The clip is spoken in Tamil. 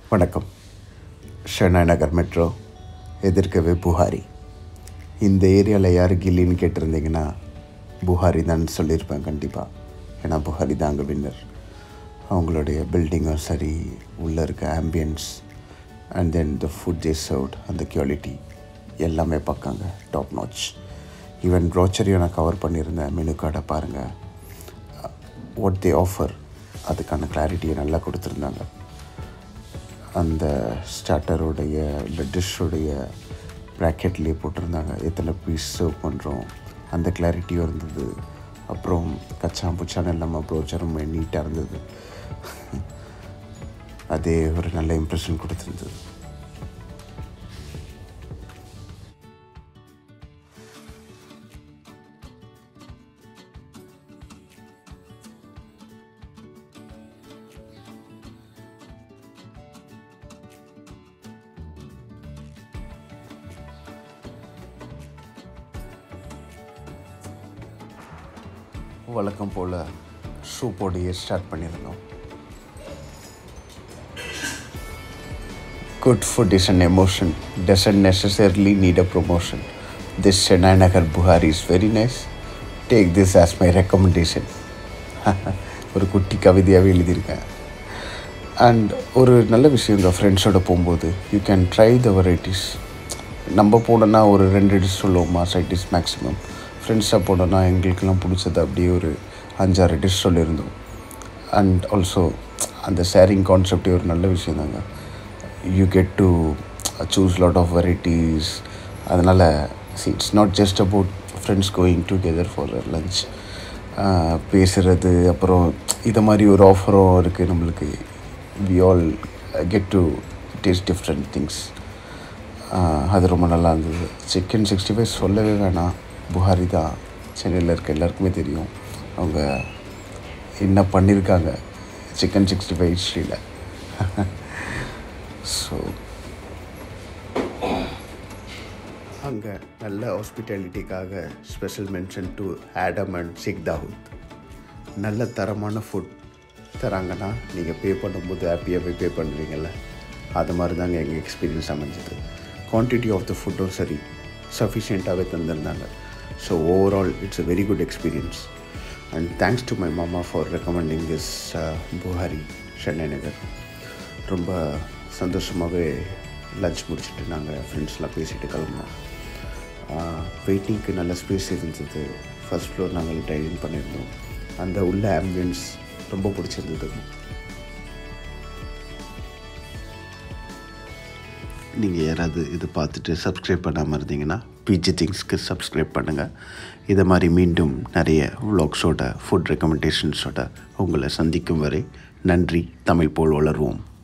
வணக்கம் ஷெனா நகர் மெட்ரோ எதிர்க்கவே புகாரி இந்த ஏரியாவில் யார் கில்லின்னு கேட்டிருந்தீங்கன்னா புகாரி தான் சொல்லியிருப்பேன் கண்டிப்பாக ஏன்னா புகாரி தான் அங்கே வின்னர் அவங்களுடைய பில்டிங்கும் சரி உள்ளே இருக்க ambience and then the food they served அந்த குவாலிட்டி எல்லாமே பார்க்காங்க டாப் நாச் ஈவன் க்ரோச்சரியும் நான் கவர் பண்ணியிருந்தேன் மெனு கார்டை பாருங்கள் வாட் தே ஆஃபர் அதுக்கான கிளாரிட்டியை நல்லா கொடுத்துருந்தாங்க அந்த ஸ்டார்டருடைய இல்லை டிஷ்ஷுடைய ப்ராக்கெட்லேயே போட்டிருந்தாங்க எத்தனை பீஸ் சர்வ் பண்ணுறோம் அந்த கிளாரிட்டியும் இருந்தது அப்புறம் கச்சான் புச்சான் இல்லாமல் ப்ரோச்சரும் நீட்டாக இருந்தது அதே ஒரு நல்ல இம்ப்ரெஷன் கொடுத்துருந்தது வழக்கம் போல் சூப்போடையே ஸ்டார்ட் பண்ணியிருந்தோம் good food is an emotion doesn't necessarily need a promotion this Chennai Nagar Bukhari is very nice take this as my recommendation ஒரு குட்டி கவிதையாகவே எழுதியிருக்கேன் அண்ட் ஒரு நல்ல விஷயம் இந்த ஃப்ரெண்ட்ஸோட போகும்போது you can try the varieties நம்ம போனோன்னா ஒரு ரெண்டு டிஷ் சொல்லுவோமா சைட் டிஷ் மேக்ஸிமம் ஃப்ரெண்ட்ஸாக போனோன்னா எங்களுக்கெல்லாம் பிடிச்சது அப்படியே ஒரு அஞ்சாறு டிஷ் சொல்லியிருந்தோம் அண்ட் ஆல்சோ அந்த ஷேரிங் கான்செப்டே ஒரு நல்ல விஷயம் தாங்க you get to choose lot of varieties அதனால் see it's not just about friends going together for lunch பேசுகிறது அப்புறம் இதை மாதிரி ஒரு ஆஃபரும் இருக்குது நம்மளுக்கு we all get to taste different things அது ரொம்ப நல்லா இருந்தது சிக்கன் சிக்ஸ்டி ஃபைவ் சொல்லவே வேணாம் புகாரி தான் சென்னையில் இருக்க எல்லாருக்குமே தெரியும் அவங்க என்ன பண்ணியிருக்காங்க சிக்கன் சிக்ஸ்டி ஃபைவ் ஹிஸ்ட்ரியில் ஸோ அங்கே நல்ல ஹாஸ்பிட்டாலிட்டிக்காக special mention to Adam and Sheikh Dawood நல்ல தரமான ஃபுட் தராங்கன்னா நீங்கள் பே பண்ணும்போது ஹாப்பியாக போய் பே பண்ணுவீங்கள்ல அது மாதிரி தாங்க எங்கள் எக்ஸ்பீரியன்ஸ் அமைஞ்சது குவான்டிட்டி ஆஃப் த ஃபுட்டும் சரி சஃபிஷியண்ட்டாகவே தந்திருந்தாங்க so overall it's a very good experience and thanks to my மாமா for recommending this Bukhari Chennai Nagar ரொம்ப சந்தோஷமாகவே லஞ்ச் முடிச்சுட்டு நாங்கள் ஃப்ரெண்ட்ஸ்லாம் பேசிட்டு கிளம்புனோம் வெயிட்டிங்க்கு நல்ல ஸ்பேஸ் இருந்தது ஃபஸ்ட் ஃப்ளோர் நாங்கள் டைனிங் பண்ணியிருந்தோம் அந்த உள்ள ஆம்பியன்ஸ் ரொம்ப பிடிச்சிருந்தது நீங்கள் யாராவது இது பார்த்துட்டு சப்ஸ்கிரைப் பண்ணாமல் இருந்தீங்கன்னா பிஜி திங்ஸ்க்கு சப்ஸ்கிரைப் பண்ணுங்கள் இதை மாதிரி மீண்டும் நிறைய വ്ളോഗ്ஸோட ஃபுட் ரெக்கமெண்டேஷன்ஸோட உங்களை சந்திக்கும் வரை நன்றி தமிழ் போல் வளர்வோம்